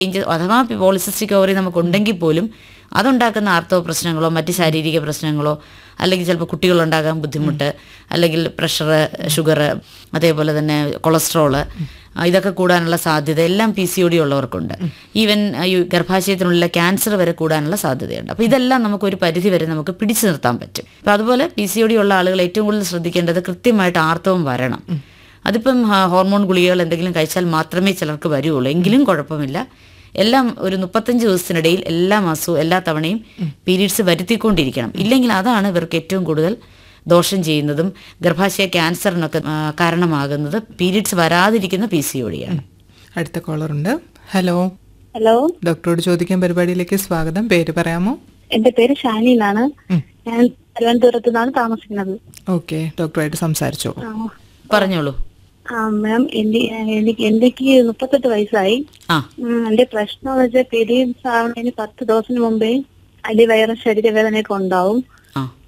change അഥവാ polycystic ovary നമുക്കുണ്ടെങ്കിൽ പോലും അതുണ്ടാക്കുന്ന ആർത്തവ പ്രശ്നങ്ങളോ മറ്റ് ശാരീരിക പ്രശ്നങ്ങളോ അല്ലെങ്കിൽ ചിലപ്പോൾ കുട്ടികളുണ്ടാകാൻ ബുദ്ധിമുട്ട് അല്ലെങ്കിൽ പ്രഷർ ഷുഗർ അതേപോലെ തന്നെ കൊളസ്ട്രോള് ആ, ഇതൊക്കെ കൂടാനുള്ള സാധ്യത എല്ലാം പി സി ഒ ഡി ഉള്ളവർക്കുണ്ട് ഈവൻ ആ, ഈ ഗർഭാശയത്തിനുള്ള ക്യാൻസർ വരെ കൂടാനുള്ള സാധ്യതയുണ്ട് അപ്പോൾ ഇതെല്ലാം നമുക്ക് ഒരു പരിധി വരെ നമുക്ക് പിടിച്ചു നിർത്താൻ പറ്റും അപ്പോൾ അതുപോലെ പി സി ഒ ഡി ഉള്ള ആളുകൾ ഏറ്റവും കൂടുതൽ ശ്രദ്ധിക്കേണ്ടത് കൃത്യമായിട്ട് ആർത്തവം വരണം അതിപ്പം ഹ- ഹോർമോൺ ഗുളികകൾ എന്തെങ്കിലും കഴിച്ചാൽ മാത്രമേ ചിലർക്ക് വരുള്ളൂ എങ്കിലും കുഴപ്പമില്ല എല്ലാം ഒരു മുപ്പത്തഞ്ച് ദിവസത്തിനിടയിൽ എല്ലാ മാസവും എല്ലാ തവണയും പീരീഡ്സ് വരുത്തിക്കൊണ്ടിരിക്കണം ഇല്ലെങ്കിൽ അതാണ് ഇവർക്ക് ഏറ്റവും കൂടുതൽ ദോഷം ചെയ്യുന്നതും ഗർഭാശയ ക്യാൻസറിനൊക്കെ ആ, കാരണമാകുന്നത് പീരീഡ്സ് വരാതിരിക്കുന്ന പി സി ഒടിയാണ് അടുത്ത കോളർ ഉണ്ട് ഹലോ ഹലോ ഡോക്ടറോട് ചോദിക്കാൻ പരിപാടിയിലേക്ക് സ്വാഗതം പേര് പറയാമോ എന്റെ പേര് ഷാനി എന്നാണ് ഞാൻ തിരുവനന്തപുരത്ത് നിന്നാണ് താമസിക്കുന്നത് ഓക്കെ ഡോക്ടറായിട്ട് സംസാരിച്ചോ ആ, പറഞ്ഞോളൂ ആ മാം എന്റെ എനിക്ക് എനിക്ക് മുപ്പത്തെട്ട് വയസ്സായി ആ ഉം, എന്റെ പ്രശ്നം എന്ന് വെച്ചാൽ പീരീഡ്സ് ആവുന്നതിന് പത്ത് ദിവസത്തിന് മുമ്പേ അടിവയറും ശരീരവേദനയൊക്കെ ഉണ്ടാവും ആ